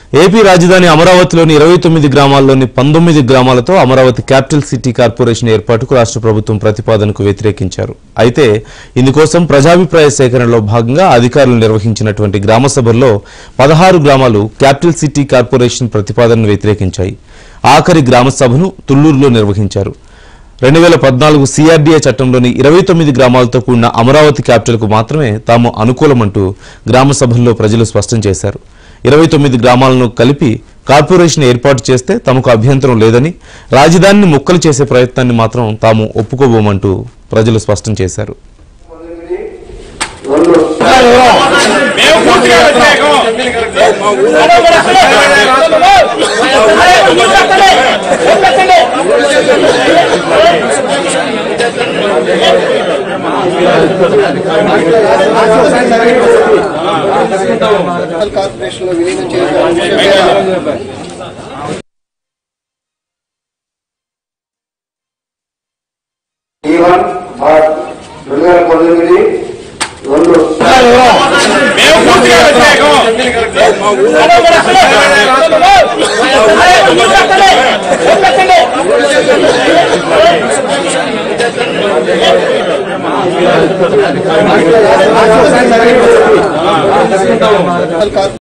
AP రాజధాని అమరావతిలోని ఇరవై తొమ్మిది గ్రామాల్లోని పంతొమ్మిది గ్రామాలతో అమరావతి క్యాపిటల్ సిటీ కార్పొరేషన్ ఏర్పాటుకు రాష్ట్ర ప్రభుత్వం ప్రతిపాదనకు వ్యతిరేకించారు అయితే ఇందుకోసం ప్రజాభిప్రాయ సేకరణలో భాగంగా అధికారులు నిర్వహించినటువంటి గ్రామ సభల్లో పదహారు గ్రామాలు క్యాపిటల్ సిటీ కార్పొరేషన్ ప్రతిపాదనను వ్యతిరేకించాయి ఆఖరి గ్రామ సభను తుళ్లూరులో నిర్వహించారు రెండు వేల పద్నాలుగు సిఆర్డీఏ చట్టంలోని ఇరవై తొమ్మిది గ్రామాలతో కూడిన అమరావతి క్యాపిటల్కు మాత్రమే తాము అనుకూలమంటూ గ్రామ సభల్లో ప్రజలు స్పష్టం చేశారు ఇరవై తొమ్మిది గ్రామాలను కలిపి కార్పొరేషన్ ఏర్పాటు చేస్తే తమకు అభ్యంతరం లేదని రాజధానిని ముక్కలు చేసే ప్రయత్నాన్ని మాత్రం తాము ఒప్పుకోబోమంటూ ప్రజలు స్పష్టం చేశారు మేము పూర్తిగా వ్యతిరేకం కార్పొరేషన్ లో విలీనం చేయడం జీవన్ భారత్ రెండు వేల పంతొమ్మిది రెండు మేము పూర్తిగా వ్యతిరేకం కార్పొరేషన్